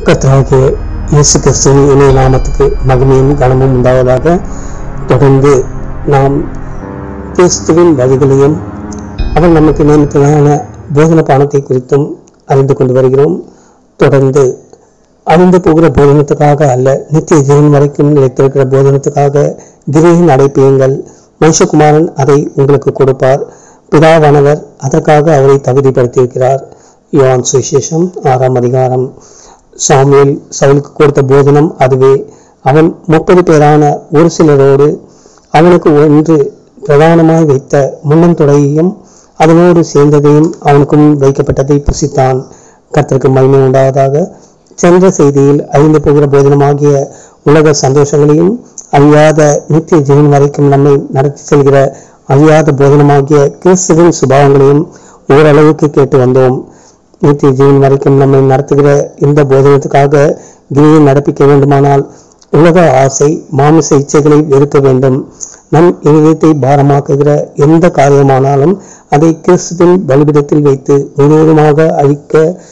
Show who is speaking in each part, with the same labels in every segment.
Speaker 1: கர்த்தராகிய இயேசு கிறிஸ்துவின் இணைய நாமத்துக்கு மகிமையும் கனமும் உண்டாவதாக தொடர்ந்து நாம் கிறிஸ்துவின் வழிகளையும் அவர் நமக்கு நியமித்ததான போதன பானத்தை குறித்தும் அறிந்து கொண்டு வருகிறோம் தொடர்ந்து அழிந்து போகிற போதனத்துக்காக அல்ல நித்திய ஜீவன் வரைக்கும் நிலைத்திருக்கிற போதனத்துக்காக கிரியின் அடைப்பியுங்கள் மனுஷகுமாரன் அதை உங்களுக்கு கொடுப்பார் பிதாவானவர் அதற்காக அவரை தகுதிப்படுத்தியிருக்கிறார் யோவான் சுவிசேஷம் ஆறாம் அதிகாரம் சாமுவேல் சவுலுக்கு கொடுத்த போதனம் அதுவே அவன் முப்பது பேரான ஒரு சிலரோடு அவனுக்கு ஒன்று பிரதானமாய் வைத்த முன்னந்தொடையையும் அதனோடு சேர்ந்ததையும் அவனுக்கும் வைக்கப்பட்டதை புசித்தான் கர்த்தருக்கு மகிமை உண்டாவதாக சென்ற செய்தியில் அழிந்து போகிற போதனமாகிய உலக சந்தோஷங்களையும் அழியாத நித்திய ஜீவன் வரைக்கும் நம்மை நடத்தி செல்கிற அழியாத போதனமாகிய கிறிஸ்துவின் சுபாவங்களையும் ஓரளவுக்கு கேட்டு வந்தோம் நித்திய ஜீவன் வரைக்கும் நம்மை நடத்துகிற இந்த போதனத்துக்காக கிரியை நடப்பிக்க வேண்டுமானால் உலக ஆசை மாமிச இச்சைகளை வெறுக்க வேண்டும் நம் இதயத்தை பாரமாக்குகிற எந்த காரியமானாலும் அதை கிறிஸ்துவின் பலிபிடத்தில் வைத்து முழுவதுமாக அழிக்க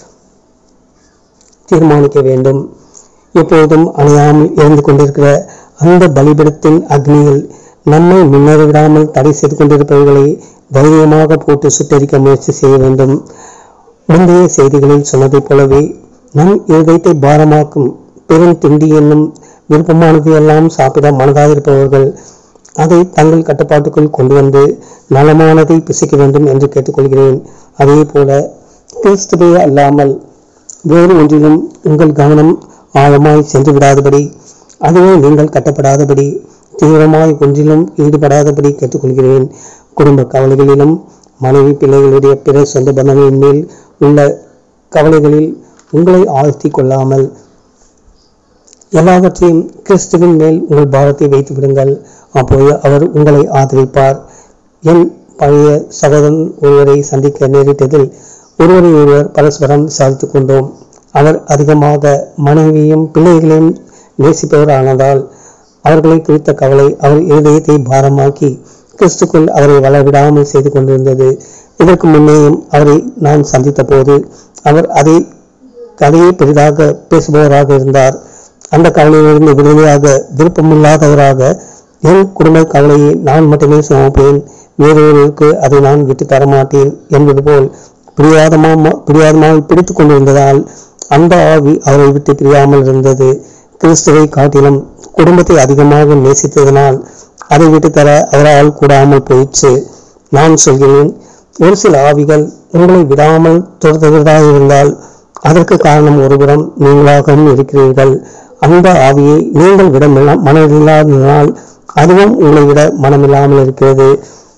Speaker 1: தீர்மானிக்க வேண்டும் எப்பொழுதும் அணையாமல் இருந்து கொண்டிருக்கிற அந்த பலிபிடத்தின் அக்னியில் நம்மை முன்னேற விடாமல் தடை செய்து கொண்டிருப்பவர்களை தைரியமாக போட்டு சுட்டரிக்க முயற்சி செய்ய வேண்டும் முந்தைய செய்திகளில் சொன்னதைப் போலவே நம் இருதயத்தை பாரமாக்கும் பெரும் திண்டி என்னும் விருப்பமானது எல்லாம் சாப்பிட மனதாயிருப்பவர்கள் அதை தங்கள் கட்டுப்பாட்டுக்குள் கொண்டு வந்து நலமானதை பிசிக்க வேண்டும் என்று கேட்டுக்கொள்கிறேன் அதே போல கிறிஸ்துவே அல்லாமல் வேறு ஒன்றிலும் உங்கள் கவனம் ஆழமாய் சென்று விடாதபடி அதுவே நீங்கள் கட்டப்படாதபடி தீவிரமாய் ஒன்றிலும் ஈடுபடாதபடி கேட்டுக்கொள்கிறேன் குடும்ப கவலைகளிலும் மனைவி பிள்ளைகளுடைய பிற சொந்த பந்தங்களின் மேல் உள்ள கவலைகளில் உங்களை ஆழ்த்தி கொள்ளாமல் எல்லாவற்றையும் கிறிஸ்துவின் மேல் உங்கள் பாரத்தை வைத்து விடுங்கள் அப்போது அவர் உங்களை ஆதரிப்பார் என் பழைய சகோதரன் ஒருவரை சந்திக்க நேரிட்டதில் ஒருவரை ஒருவர் பரஸ்பரம் விசாரித்துக் கொண்டோம் அவர் அதிகமாக மனைவியும் பிள்ளைகளையும் நேசிப்பவர் ஆனதால் அவர்களை குறித்த கவலை அவர் இருதயத்தை பாரமாக்கி கிறிஸ்துக்குள் அவரை வளவிடாமல் செய்து கொண்டிருந்தது இதற்கு முன்னேயும் அவரை நான் சந்தித்த போது அவர் அதை கதையை பெரிதாக பேசுபவராக இருந்தார் அந்த கவலையிலிருந்து விடுதலையாக விருப்பமில்லாதவராக என் குடும்ப கவலையை நான் மட்டுமே சுமப்பேன் வேறொருவருக்கு அதை நான் விட்டு தரமாட்டேன் என்பது போல் பிரியாதமா பிரியாதமாக பிடித்து கொண்டிருந்ததால் அந்த ஆவி அவரை விட்டு பிரியாமல் இருந்தது கிறிஸ்துவை காட்டிலும் குடும்பத்தை அதிகமாக நேசித்ததனால் அதை விட்டு தர அவரால் கூடாமல் போயிற்று நான் சொல்கிறேன் ஒரு சில ஆவிகள் உங்களை விடாமல் தொடர்கிறதாக இருந்தால் அதற்கு காரணம் ஒருபுறம் நீங்களாகவும் இருக்கிறீர்கள் அந்த ஆவியை நீங்கள் விட மனமில்லாததால் அதுவும் உங்களை விட மனமில்லாமல் இருக்கிறது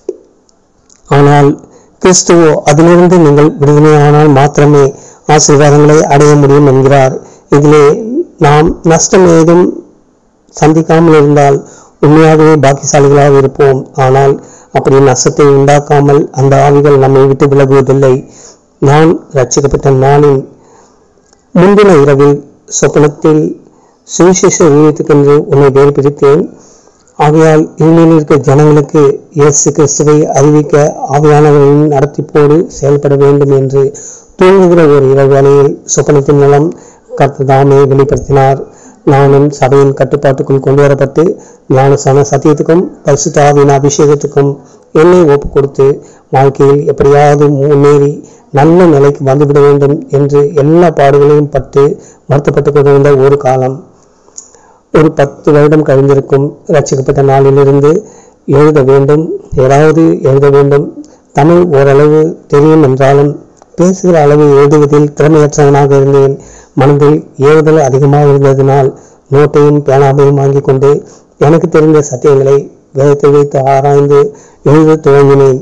Speaker 1: ஆனால் கிறிஸ்துவோ அதிலிருந்து நீங்கள் விடுதலையானால் மாத்திரமே ஆசீர்வாதங்களை அடைய முடியும் என்கிறார் இதிலே நாம் நஷ்டம் ஏதும் சந்திக்காமல் இருந்தால் உண்மையாகவே பாக்கியசாலிகளாக இருப்போம் ஆனால் அப்படி நஷ்டத்தை உண்டாக்காமல் அந்த ஆவிகள் நம்மை விட்டு விலகுவதில்லை நான் ரட்சிக்கப்பட்ட நாளின் முந்தின இரவில் சொப்பனத்தில் சுவிசேஷ ஊழியத்துக்கென்று உன்னை வேறு பிரித்தேன் ஆகையால் இனிமேல் இருக்கிற ஜனங்களுக்கு இயேசு கிறிஸ்துவை அறிவிக்க ஆவியானவர்களின் நடத்திப்போடு செயல்பட வேண்டும் என்று தூங்குகிற ஒரு இரவு வேளையில் சொப்பனத்தின் மூலம் கர்த்ததாமே வெளிப்படுத்தினார் நானும் சபையின் கட்டுப்பாட்டுக்குள் கொண்டு வரப்பட்டு ஞானசான சத்தியத்துக்கும் பரிசுத்த ஆவியின் அபிஷேகத்துக்கும் என்னை ஒப்பு கொடுத்து வாழ்க்கையில் எப்படியாவது முன்னேறி நல்ல நிலைக்கு வந்துவிட வேண்டும் என்று எல்லா பாடுகளையும் பட்டு வருத்தப்பட்டு கொண்டிருந்த ஒரு காலம் ஒரு பத்து வருடம் கழிந்திருக்கும் ரட்சிக்கப்பட்ட நாளிலிருந்து எழுத வேண்டும் ஏதாவது எழுத வேண்டும் தமிழ் ஓரளவு தெரியும் என்றாலும் பேசுகிற அளவு எழுதுவதில் திறமையற்றவனாக இருந்தேன் மனதில் ஏவுதல் அதிகமாக இருந்ததினால் நோட்டையும் பேனாவையும் வாங்கி கொண்டு எனக்கு தெரிந்த சத்தியங்களை வேதத்தை வைத்து ஆராய்ந்து எழுத துவங்கினேன்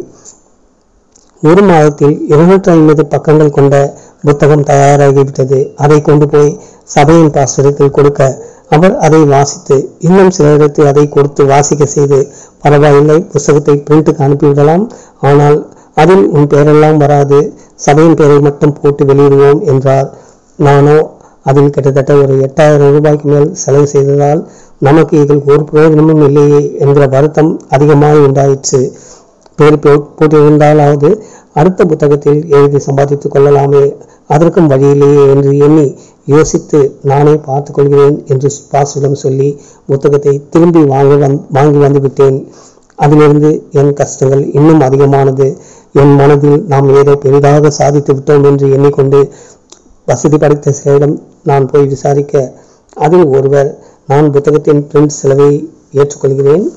Speaker 1: ஒரு மாதத்தில் இருநூற்றி ஐம்பது பக்கங்கள் கொண்ட புத்தகம் தயாராகிவிட்டது அதை கொண்டு போய் சபையின் பாஸ்டருக்கு கொடுக்க அவர் அதை வாசித்து இன்னும் சிலருக்கு அதை கொடுத்து வாசிக்க செய்து பரவாயில்லை புத்தகத்தை பிரிண்ட்டுக்கு அனுப்பிவிடலாம் ஆனால் அதில் உன் பேரெல்லாம் வராது சபையின் பெயரை மட்டும் போட்டு வெளியிடுவோம் என்றார் நானோ அதில் கிட்டத்தட்ட ஒரு எட்டாயிரம் ரூபாய்க்கு மேல் செலவு செய்ததால் நமக்கு இதில் ஒரு பிரயோஜனமும் இல்லையே என்கிற வருத்தம் அதிகமாக உண்டாயிற்று பேர் போட்டியிருந்தாலாவது அடுத்த புத்தகத்தில் எழுதி சம்பாதித்துக் கொள்ளலாமே அதற்கும் வழியிலேயே என்று எண்ணி யோசித்து நானே பார்த்துக் கொள்கிறேன் என்று பாசுவிடம் சொல்லி புத்தகத்தை திரும்பி வாங்கி வந் வாங்கி வந்து விட்டேன் அதிலிருந்து என் கஷ்டங்கள் இன்னும் அதிகமானது என் மனதில் நாம் ஏதோ பெரிதாக சாதித்து விட்டோம் என்று எண்ணிக்கொண்டு வசதி படைத்த சிலரிடம் நான் போய் விசாரிக்க அதில் ஒருவர் நான் புத்தகத்தின் பிரிண்ட் செலவை ஏற்றுக்கொள்கிறேன்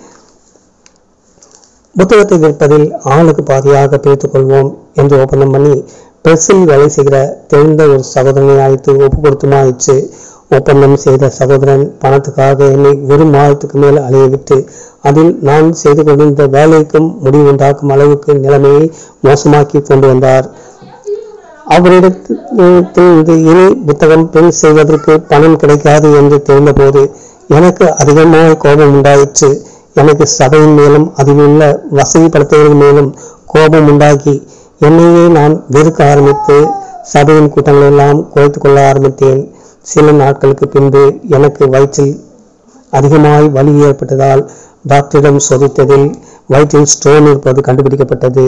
Speaker 1: புத்தகத்தை விற்பதில் ஆளுக்கு பாதியாக பிரித்துக் கொள்வோம் என்று ஒப்பந்தம் பண்ணி பிரஸில் வேலை செய்கிற தெரிந்த ஒரு சகோதரனை அழைத்து ஒப்பு கொடுத்துமாயிற்று ஒப்பந்தம் செய்த சகோதரன் பணத்துக்காக என்னை ஒரு மாதத்துக்கு மேல் அலைய விட்டு அதில் நான் செய்து கொண்டிருந்த வேலைக்கும் முடிவுண்டாக்கும் அளவுக்கு நிலைமையை மோசமாக்கி கொண்டு வந்தார் அவரிடத்திலிருந்து இனி புத்தகம் பிரிண்ட் செய்வதற்கு பணம் கிடைக்காது என்று தெரிந்தபோது எனக்கு அதிகமாக கோபம் உண்டாயிற்று எனக்கு சபையின் மேலும் அதில் உள்ள வசதி படுத்தவர்கள் மேலும் கோபம் உண்டாகி என்னையே நான் வெறுக்க ஆரம்பித்து சபையின் கூட்டங்கள் எல்லாம் குறைத்து கொள்ள ஆரம்பித்தேன் சில நாட்களுக்கு பின்பு எனக்கு வயிற்றில் அதிகமாய் வலி ஏற்பட்டதால் டாக்டரிடம் சோதித்ததில் வயிற்றில் ஸ்டோன் இருப்பது கண்டுபிடிக்கப்பட்டது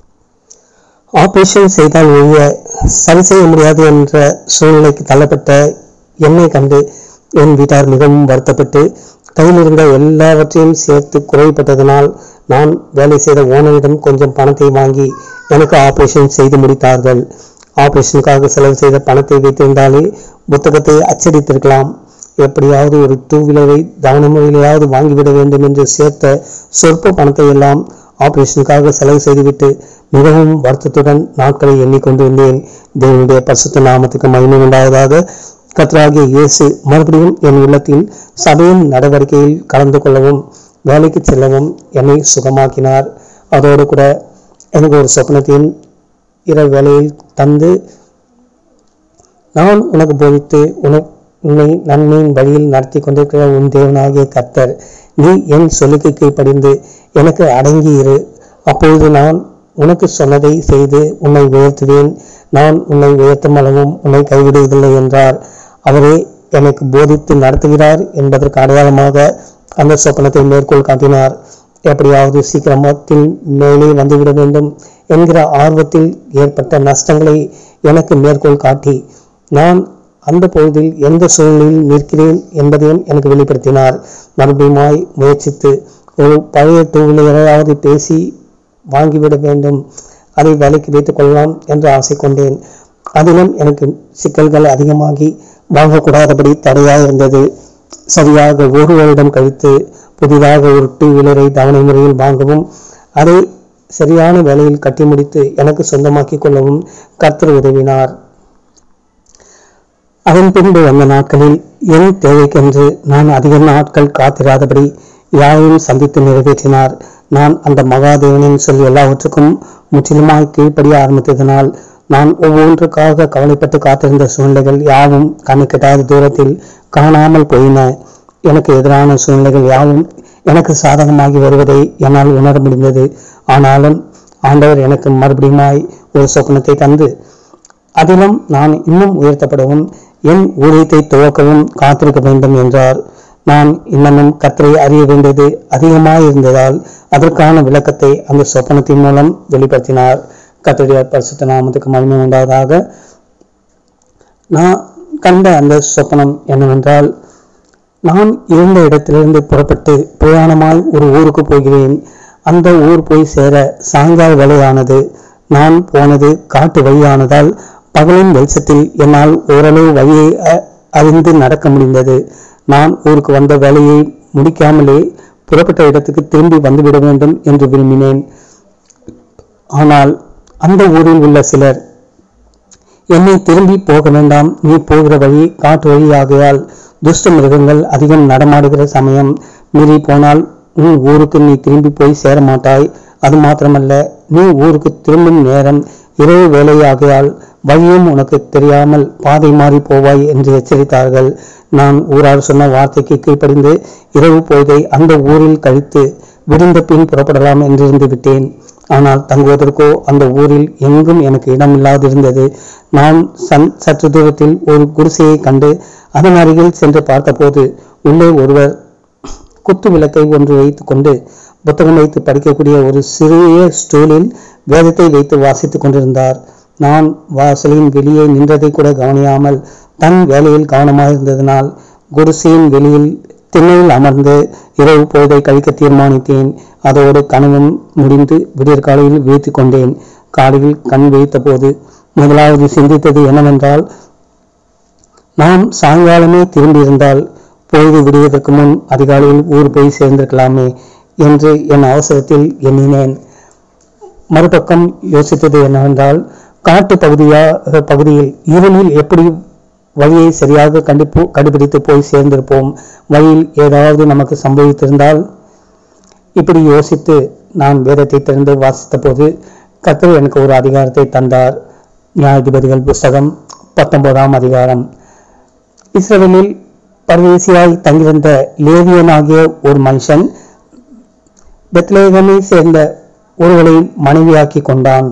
Speaker 1: ஆபரேஷன் செய்தால் ஒழிய சரி செய்ய முடியாது என்ற சூழ்நிலைக்கு தள்ளப்பட்ட என்னை கண்டு என் வீட்டார் மிகவும் வருத்தப்பட்டு கையில் இருந்த எல்லாவற்றையும் சேர்த்து குறைப்பட்டதனால் நான் வேலை செய்த ஓனரிடம் கொஞ்சம் பணத்தை வாங்கி எனக்கு ஆபரேஷன் செய்து முடித்தார்கள் ஆபரேஷனுக்காக செலவு செய்த பணத்தை வைத்திருந்தாலே புத்தகத்தை அச்சடித்திருக்கலாம் எப்படியாவது ஒரு டூ வீலரை தவணை முறையிலாவது வாங்கிவிட வேண்டும் என்று சேர்த்த சொற்ப பணத்தை எல்லாம் ஆபரேஷனுக்காக செலவு செய்துவிட்டு மிகவும் வருத்தத்துடன் நாட்களை எண்ணிக்கொண்டிருந்தேன் தேவனுடைய பரிசுத்த நாமத்துக்கு மகிமை உண்டாவதாக கர்த்தராகிய இயேசு மறுபடியும் என் உள்ளத்தில் சபையின் நடவடிக்கையில் கலந்து கொள்ளவும் வேலைக்கு செல்லவும் என்னை சுகமாக்கினார் அதோடு கூட எனக்கு ஒரு சொப்னத்தையும் இரவு வேளையில் தந்து நான் உனக்கு போதித்து உனக்கு உன்னை நன்மையின் வழியில் நடத்தி கொண்டிருக்கிற உன் தேவனாகிய கர்த்தர் நீ என் சொல்லுக்கு கீழ்ப்படிந்து எனக்கு அடங்கி இரு அப்பொழுது நான் உனக்கு சொன்னதை செய்து உன்னை உயர்த்துவேன் நான் உன்னை உயர்த்தும் அளவும் உன்னை கைவிடுவதில்லை என்றார் அவரே எனக்கு போதித்து நடத்துகிறார் என்பதற்கு அடையாளமாக அந்த சொப்பனத்தை மேற்கோள் காட்டினார் எப்படியாவது சீக்கிரமத்தில் மேலே வந்துவிட வேண்டும் என்கிற ஆர்வத்தில் ஏற்பட்ட நஷ்டங்களை எனக்கு மேற்கோள் காட்டி நான் அந்த பொழுதில் எந்த சூழ்நிலையில் நிற்கிறேன் என்பதையும் எனக்கு வெளிப்படுத்தினார் மறுபடியுமாய் முயற்சித்து ஒரு பழைய டூவிலையாவது பேசி வாங்கிவிட வேண்டும் அதை வேலைக்கு வைத்துக் கொள்ளலாம் என்று ஆசை கொண்டேன் அதிலும் எனக்கு சிக்கல்கள் அதிகமாகி வாங்கக்கூடாதபடி தடையாக இருந்தது சரியாக ஒரு வருடம் கழித்து புதிதாக ஒரு டூ வீலரை தவணை முறையில் வாங்கவும் அதை சரியான வேலையில் கட்டி முடித்து எனக்கு சொந்தமாக்கிக் கொள்ளவும் கர்த்தர் உதவினார் அதன் பின்பு வந்த நாட்களில் என் தேவைக்கென்று நான் அதிக நாட்கள் காத்திராதபடி யாரையும் சந்தித்து நிறைவேற்றினார் நான் அந்த மகாதேவனின் சொல் எல்லாவற்றுக்கும் முற்றிலுமாய் கீழ்ப்படிய ஆரம்பித்ததனால் நான் ஒவ்வொன்றுக்காக கவலைப்பட்டு காத்திருந்த சூழ்நிலைகள் யாவும் கண்ணுக்கெட்டாத தூரத்தில் காணாமல் போயின எனக்கு எதிரான சூழ்நிலைகள் யாவும் எனக்கு சாதகமாகி வருவதை என்னால் உணர முடிந்தது ஆனாலும் ஆண்டவர் எனக்கு மறுபடியுமாய் ஒரு சொப்னத்தை தந்து அதிலும் நான் இன்னும் உயர்த்தப்படவும் என் ஊழியத்தை துவக்கவும் காத்திருக்க வேண்டும் என்றார் நான் இன்னமும் கர்த்தரை அறிய வேண்டியது அதிகமாக இருந்ததால் அதற்கான விளக்கத்தை அந்த சொப்பனத்தின் மூலம் வெளிப்படுத்தினார் கர்த்தருடைய பரிசுத்த நாமத்துக்கு மகிமை உண்டாவதாக நான் கண்ட அந்த சொப்பனம் என்னவென்றால் நான் இருந்த இடத்திலிருந்து புறப்பட்டு பிரயாணமாய் ஒரு ஊருக்கு போகிறேன் அந்த ஊர் போய் சேர சாயங்கால வேலையானது நான் போனது காட்டு வழியானதால் பகலின் வெளிச்சத்தில் என்னால் ஓரளவு வழியை அ- அறிந்து நடக்க முடிந்தது நான் ஊருக்கு வந்த வேலையை முடிக்காமலே புறப்பட்ட இடத்துக்கு திரும்பி வந்துவிட வேண்டும் என்று விரும்பினேன் ஆனால் அந்த ஊரில் உள்ள சிலர் என்னை திரும்பி போக வேண்டாம் நீ போகிற வழி காட்டு வழியாகையால் துஷ்ட மிருகங்கள் அதிகம் நடமாடுகிற சமயம் மீறி போனால் உன் ஊருக்கு நீ திரும்பி போய் சேர மாட்டாய் அது மாத்திரமல்ல நீ ஊருக்கு திரும்பும் நேரம் இரவு வேலையாகையால் வழியும் உனக்கு தெரியாமல் பாதை மாறி போவாய் என்று எச்சரித்தார்கள் நான் ஊரார் சொன்ன வார்த்தைக்கு கீழ்ப்படிந்து இரவு பொழுதை அந்த ஊரில் கழித்து விடிந்த பின் புறப்படலாம் என்றிருந்து விட்டேன் ஆனால் தங்குவதற்கோ அந்த ஊரில் எங்கும் எனக்கு இடமில்லாதிருந்தது நான் சன் சற்று தூரத்தில் ஒரு குடிசையை கண்டு அதன் அருகில் சென்று பார்த்தபோது உள்ளே ஒருவர் குத்து விளக்கை ஒன்று வைத்துக்கொண்டு புத்தகம் வைத்து படிக்கக்கூடிய ஒரு சிறிய ஸ்டூலில் வேதத்தை வைத்து வாசித்துக் கொண்டிருந்தார் நான் வாசலின் வெளியே நின்றதை கூட கவனியாமல் தன் வேலையில் கவனமாக இருந்ததனால் குடிசையின் வெளியில் திண்ணையில் அமர்ந்து இரவு பொழுதை கழிக்க தீர்மானித்தேன் அதோடு கனவும் முடிந்து விடியற் காலையில் விழித்துக் கொண்டேன் காலையில் கண் விழித்த போது முதலாவது சிந்தித்தது என்னவென்றால் நாம் சாயங்காலமே திரும்பியிருந்தால் பொழுது விடுவதற்கு முன் அதிகாலையில் ஊர் போய் சேர்ந்திருக்கலாமே என்று என் அவசரத்தில் எண்ணினேன் மறுபக்கம் யோசித்தது என்னவென்றால் காட்டு பகுதியா பகுதியில் இருளில் எப்படி வழியை சரியாக கண்டிப்பு கண்டுபிடித்து போய் சேர்ந்திருப்போம் வழியில் ஏதாவது நமக்கு சம்பவித்திருந்தால் இப்படி யோசித்து நான் வேதத்தை திறந்து வாசித்த போது கர்த்தர் எனக்கு ஒரு அதிகாரத்தை தந்தார் நியாயாதிபதிகள் புஸ்தகம் பத்தொன்பதாம் அதிகாரம் இஸ்ரவேலில் பரதேசியாய் தங்கியிருந்த லேவியனாகிய ஒரு மனுஷன் பெத்லேகமை சேர்ந்த ஒருவளை மனைவியாக்கி கொண்டான்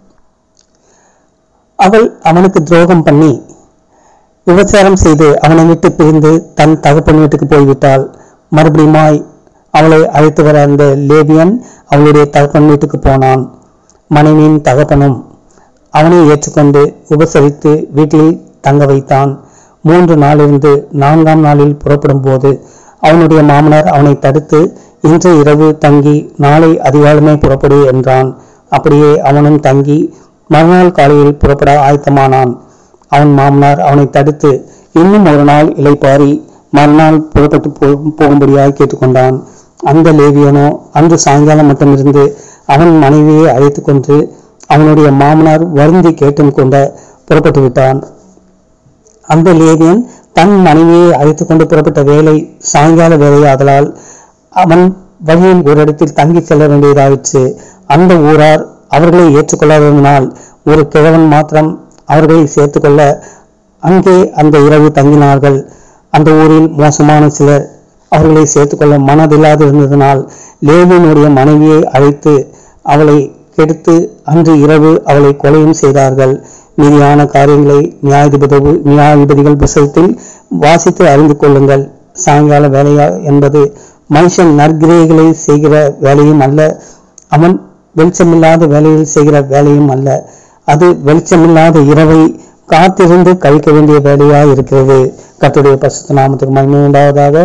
Speaker 1: அவள் அவனுக்கு துரோகம் பண்ணி விபச்சாரம் செய்து அவனை விட்டு பிரிந்து தன் தகப்பன் வீட்டுக்கு போய்விட்டாள் மறுபடியுமாய் அவளை அழைத்து வர அந்த லேவியன் அவளுடைய தகப்பன் வீட்டுக்கு போனான் மனைவியின் தகப்பனும் அவனை ஏற்றுக்கொண்டு உபசரித்து வீட்டில் தங்க வைத்தான் மூன்று நாளிலிருந்து நான்காம் நாளில் புறப்படும் போது அவனுடைய மாமனார் அவனை தடுத்து இன்று இரவு தங்கி நாளை அதிகாலமே புறப்படு என்றான் அப்படியே அவனும் தங்கி மறுநாள் காலையில் புறப்பட ஆயத்தமானான் அவன் மாமனார் அவனை தடுத்து இன்னும் ஒரு நாள் இளைப்பாரி மறுநாள் புறப்பட்டு போ- போகும்படியாக கேட்டுக்கொண்டான் அந்த லேவியனோ அன்று சாயங்காலம் மட்டும் இருந்து அவன் மனைவியை அழைத்துக் கொண்டு அவனுடைய மாமனார் வருந்தி கேட்டும் கொண்ட புறப்பட்டு விட்டான் அந்த லேவியன் தன் மனைவியை அழைத்துக் கொண்டு புறப்பட்ட வேலை சாயங்கால வேலையாதலால் அவன் வழியில் ஒரு இடத்தில் தங்கி செல்ல வேண்டியதாயிற்று அந்த ஊரார் அவர்களை ஏற்றுக்கொள்ளாததனால் ஒரு கிழவன் மாத்திரம் அவர்களை சேர்த்துக்கொள்ள அங்கே அந்த இரவு தங்கினார்கள் அந்த ஊரில் மோசமான சிலர் அவர்களை சேர்த்துக்கொள்ள மனதில்லாது இருந்ததனால் லேவியனுடைய மனைவியை அழைத்து அவளை கெடுத்து அன்று இரவு அவளை கொலையும் செய்தார்கள் மீதியான காரியங்களை நியாயாதிபதி நியாயாதிபதிகள் புஸ்தகத்தில் வாசித்து அறிந்து கொள்ளுங்கள் சாயங்கால வேலையா என்பது மனுஷன் நற்கிரைகளை செய்கிற வேலையும் அல்ல அவன் வெளிச்சமில்லாத வேலையில் செய்கிற வேலையும் அல்ல அது வெளிச்சமில்லாத இரவை காத்திருந்து கழிக்க வேண்டிய வேலையா இருக்கிறது கர்த்தருடைய பரிசுத்த நாமத்துக்கு மகிமை உண்டாவதாக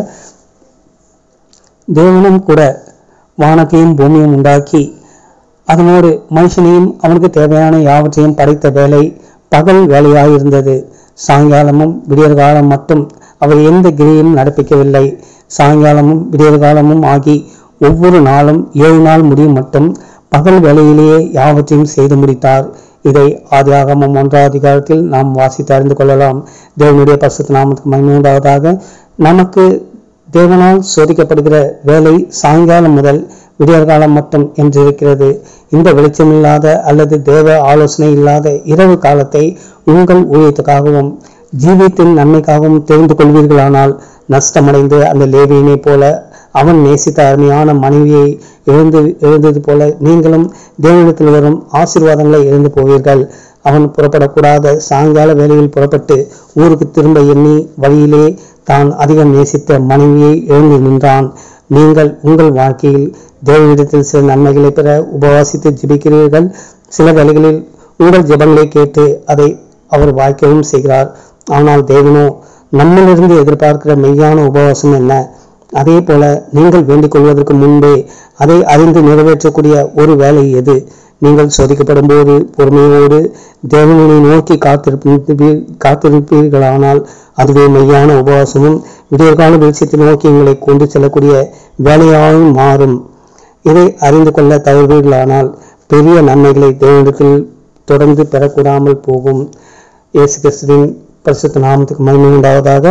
Speaker 1: தேவனும் கூட வானத்தையும் பூமியும் உண்டாக்கி அதனோடு மனுஷனையும் அவனுக்கு தேவையான யாவற்றையும் படைத்த வேலை பகல் வேலையாயிருந்தது சாயங்காலமும் விடியற்காலம் மட்டும் அவர் எந்த கிரியும் நடப்பிக்கவில்லை சாயங்காலமும் விடியற்காலமும் ஆகி ஒவ்வொரு நாளும் ஏழு நாள் முடியும் மட்டும் பகல் வேலையிலேயே யாவற்றையும் செய்து முடித்தார் இதை ஆதியாகமம் ஒன்றாம் அதிகாரத்தில் நாம் வாசித்து அறிந்து கொள்ளலாம் தேவனுடைய பரிசுத்த நாமத்துக்கு மகிமை உண்டாவதாக நமக்கு தேவனால் சோதிக்கப்படுகிற வேலை சாயங்காலம் முதல் விடியற்காலம் மட்டும் என்று இருக்கிறது இந்த வெளிச்சமில்லாத அல்லது தேவ ஆலோசனை இல்லாத இரவு காலத்தை உங்கள் ஊழியத்துக்காகவும் ஜீவியத்தின் நன்மைக்காகவும் தெரிந்து கொள்வீர்களானால் நஷ்டமடைந்து அந்த லேவியனைப் போல அவன் நேசித்த அருமையான மனைவியை இழந்து இழந்தது போல நீங்களும் தேவனிடத்தில் வரும் ஆசீர்வாதங்களை இழந்து போவீர்கள் அவன் புறப்படக்கூடாத சாயங்கால வேளையில் புறப்பட்டு ஊருக்கு திரும்ப எண்ணி வழியிலே தான் அதிகம் நேசித்த மனைவியை எழுந்து நின்றான் நீங்கள் உங்கள் வாழ்க்கையில் தேவனிடத்தில் சில நன்மைகளை பெற உபவாசித்து ஜெபிக்கிறீர்கள் சில வேளைகளில் உங்கள் ஜெபங்களை கேட்டு அதை அவர் வாய்க்கவும் செய்கிறார் ஆனால் தேவனோ நம்மிலிருந்து எதிர்பார்க்கிற மெய்யான உபவாசம் என்ன அதே போல நீங்கள் வேண்டிக் கொள்வதற்கு முன்பே அதை அறிந்து நிறைவேற்றக்கூடிய ஒரு வேலை எது நீங்கள் சோதிக்கப்படும் போது பொறுமையோடு தேவனை நோக்கி காத்திருப்பீர் காத்திருப்பீர்களானால் அதுவே மெய்யான உபவாசமும் விடியற்கால வெளிச்சத்தை நோக்கி உங்களை கொண்டு செல்லக்கூடிய வேலையாகவும் மாறும் இதை அறிந்து கொள்ள தவறுவீர்களானால் பெரிய நன்மைகளை தேவனிடத்தில் தொடர்ந்து பெறக்கூடாமல் போகும் இயேசு கிறிஸ்துவின் பரிசுத்த நாமத்துக்கு மகிமை உண்டாவதாக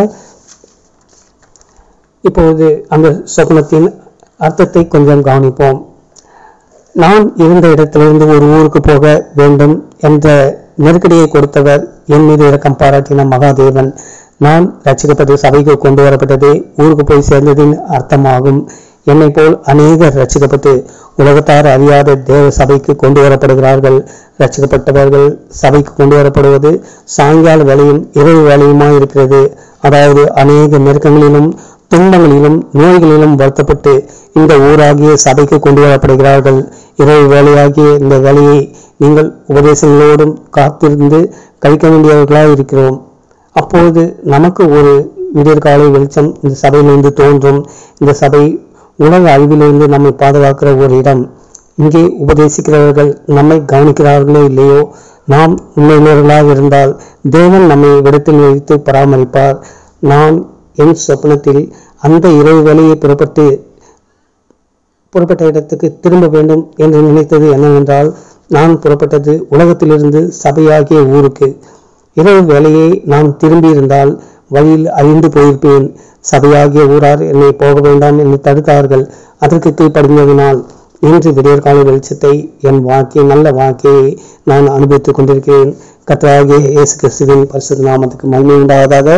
Speaker 1: இப்பொழுது அந்த சொப்னத்தின் அர்த்தத்தை கொஞ்சம் கவனிப்போம் நான் இருந்த இடத்திலிருந்து ஒரு ஊருக்கு போக வேண்டும் என்ற நெருக்கடியை கொடுத்தவர் என் மீது இரக்கம் பாராட்டின மகாதேவன் நான் ரட்சிக்கப்பட்டு சபைக்கு கொண்டு வரப்பட்டதே ஊருக்கு போய் சேர்ந்ததின் அர்த்தமாகும் என்னை போல் அநேகர் ரட்சிக்கப்பட்டு உலகத்தார் அறியாத தேவ சபைக்கு கொண்டு வரப்படுகிறார்கள் ரட்சிக்கப்பட்டவர்கள் சபைக்கு கொண்டு வரப்படுவது சாயங்கால வேலையும் இரவு வேலையுமாய் இருக்கிறது அதாவது அநேக நெருக்கங்களிலும் துன்பங்களிலும் நோய்களிலும் வருத்தப்பட்டு இந்த ஊராகிய சபைக்கு கொண்டு வரப்படுகிறார்கள் இரவு வேலையாகிய இந்த வேலையை நீங்கள் உபதேசங்களோடும் காத்திருந்து கழிக்க வேண்டியவர்களாய் இருக்கிறோம் அப்போது நமக்கு ஒரு விடியற்காலை வெளிச்சம் இந்த சபையிலிருந்து தோன்றும் இந்த சபை உலக அழிவிலிருந்து நம்மை பாதுகாக்கிற ஒரு இடம் இங்கே உபதேசிக்கிறவர்கள் நம்மை கவனிக்கிறார்களோ இல்லையோ நாம் உண்மையுள்ளவர்களாக இருந்தால் தேவன் நம்மை விடத்தில் வைத்து பராமரிப்பார் நான் என் சொப்னத்தில் அந்த இரவு வேலையை புறப்பட்டு புறப்பட்ட இடத்துக்கு திரும்ப வேண்டும் என்று நினைத்தது என்னவென்றால் நான் புறப்பட்டது உலகத்திலிருந்து சபையாகிய ஊருக்கு இரவு வேலையை நான் திரும்பியிருந்தால் வழியில் அழிந்து போயிருப்பேன் சபையாகிய ஊரார் என்னை போக வேண்டாம் என்று தடுத்தார்கள் அதற்கு கீழ்ப்படிந்ததினால் இன்று விடியற்கால வெளிச்சத்தை என் வாக்கிய நல்ல வாக்கியை நான் அனுபவித்துக் கொண்டிருக்கிறேன் கத்தராகிய இயேசு கிறிஸ்துவின் பரிசுத்த நாமத்துக்கு மகிமை உண்டாவதாக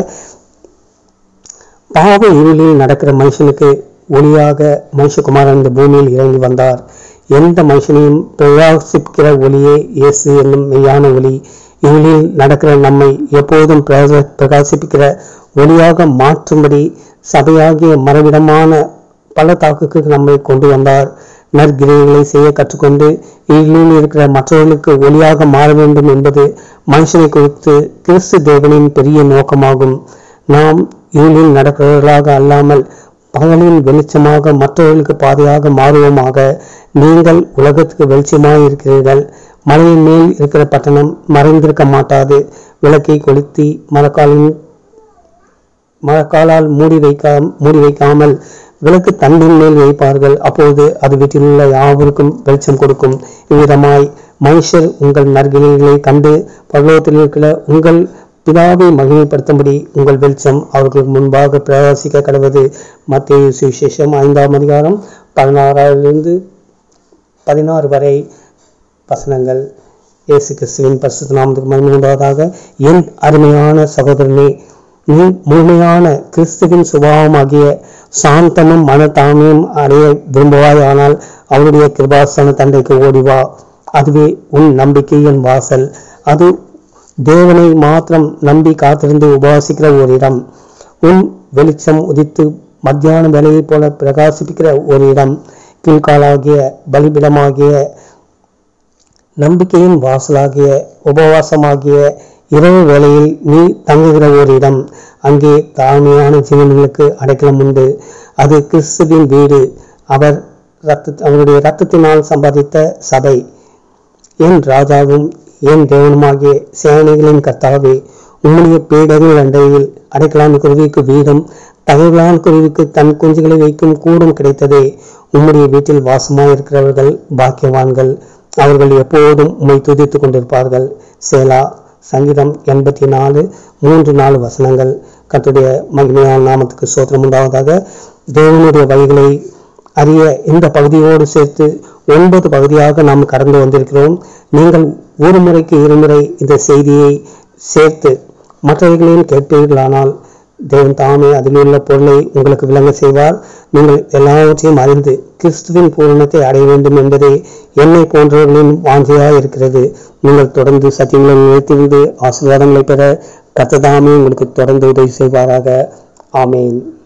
Speaker 1: பாவ இருளில் நடக்கிற மனுஷனுக்கு ஒளியாக மனுஷகுமாரன் இந்த பூமியில் இறங்கி வந்தார் எந்த மனுஷனையும் பிரகாசிக்கிற ஒளியே இயேசு என்னும் மெய்யான ஒளி இருளில் நடக்கிற நம்மை எப்போதும் பிரக- பிரகாசிப்பிக்கிற ஒளியாக மாற்றும்படி சபையாகிய மறைவிடமான பள்ளத்தாக்குக்கு நம்மை கொண்டு வந்தார் நற்கிரியைகளை செய்ய கற்றுக்கொண்டு இருளில் இருக்கிற மற்றவர்களுக்கு ஒளியாக மாற வேண்டும் என்பது மனுஷனை குறித்து கிறிஸ்து தேவனின் பெரிய நோக்கமாகும் நாம் இருளில் நடக்கிறவர்களாக அல்லாமல் பகலின் வெளிச்சமாக மற்றவர்களுக்கு பாதையாக மாறுவோமாக நீங்கள் உலகத்துக்கு வெளிச்சமாக இருக்கிறீர்கள் மலையின் மேல் இருக்கிற பட்டணம் மறைந்திருக்க மாட்டாது விளக்கை கொளுத்தி மரக்காலின் மழைக்காலால் மூடி வைக்க மூடி வைக்காமல் விளக்கு தண்டின் மேல் வைப்பார்கள் அப்போது அது வீட்டில் உள்ள யாவருக்கும் வெளிச்சம் கொடுக்கும் இவ்விதமாய் மனுஷர் உங்கள் நற்கிரிகளை கண்டு பரலோகத்தில் இருக்கிற உங்கள் பிதாவை மகிமைப்படுத்தும்படி உங்கள் வெளிச்சம் அவர்களுக்கு முன்பாக பிரகாசிக்க கடவுது மத்திய சுவிசேஷம் ஐந்தாம் அதிகாரம் பதினாறாவிலிருந்து பதினாறு வரை வசனங்கள் இயேசு கிறிஸ்துவின் பரிசுத்த நாமத்துக்கு மகிமை உண்டாவதாக என் அருமையான சகோதரனே நீ முழுமையான கிறிஸ்துவின் சுபாவமாகிய சாந்தமும் மனத்தாமையும் அடைய விரும்புவாயானால் அவருடைய கிருபாசன தண்டைக்கு ஓடி வா அதுவே உன் நம்பிக்கையின் வாசல் அது தேவனை மாத்திரம் நம்பி காத்திருந்து உபாசிக்கிற ஒரு இடம் உன் வெளிச்சம் உதித்து மத்தியான வேலையைப் போல பிரகாசிப்பிக்கிற ஒரு இடம் கீழ்காலாகிய பலிபிடமாகிய நம்பிக்கையின் வாசலாகிய உபவாசமாகிய இரவு வேளையில் நீ தங்குகிற ஒரு இடம் அங்கே தாழ்மையான ஜீவன்களுக்கு அடைக்கலம் உண்டு அது கிறிஸ்துவின் வீடு அவர் ரத்த அவருடைய இரத்தத்தினால் சம்பாதித்த சபை என் ராஜாவும் என் தேவனுமாகிய சேனைகளின் கர்த்தாவே உம்முடைய பீடங்கள் அண்டையில் அடைக்கலான் குருவிக்கு வீடும் தகைகளான் குருவிக்கு தன் குஞ்சுகளை வைக்கும் கூடும் கிடைத்ததே உம்முடைய வீட்டில் வாசமாயிருக்கிறவர்கள் பாக்கியவான்கள் அவர்கள் எப்போதும் உம்மை துதித்துக் கொண்டிருப்பார்கள் சேலா சங்கீதம் எண்பத்தி நாலு மூன்று நாலு வசனங்கள் கர்த்தருடைய மகிமையான நாமத்துக்கு சோத்திரம் உண்டாவதாக தேவனுடைய வழிகளை அறிய இந்த பகுதியோடு சேர்த்து ஒன்பது பகுதியாக நாம் கடந்து வந்திருக்கிறோம் நீங்கள் ஒரு முறைக்கு இருமுறை இந்த செய்தியை சேர்த்து மற்றவர்களையும் கேட்பீர்களானால் தேவன் தாமே அதில் உள்ள பொருளை உங்களுக்கு விளங்க செய்வார் நீங்கள் எல்லாவற்றையும் அறிந்து கிறிஸ்துவின் பூரணத்தை அடைய வேண்டும் என்பதே என்னை போன்றவர்களின் வாஞ்சையாக இருக்கிறது நீங்கள் தொடர்ந்து சத்தியங்களை நினைத்திருந்து ஆசீர்வாதங்களை பெற கத்ததாமே உங்களுக்கு தொடர்ந்து உதவி செய்வாராக ஆமேன்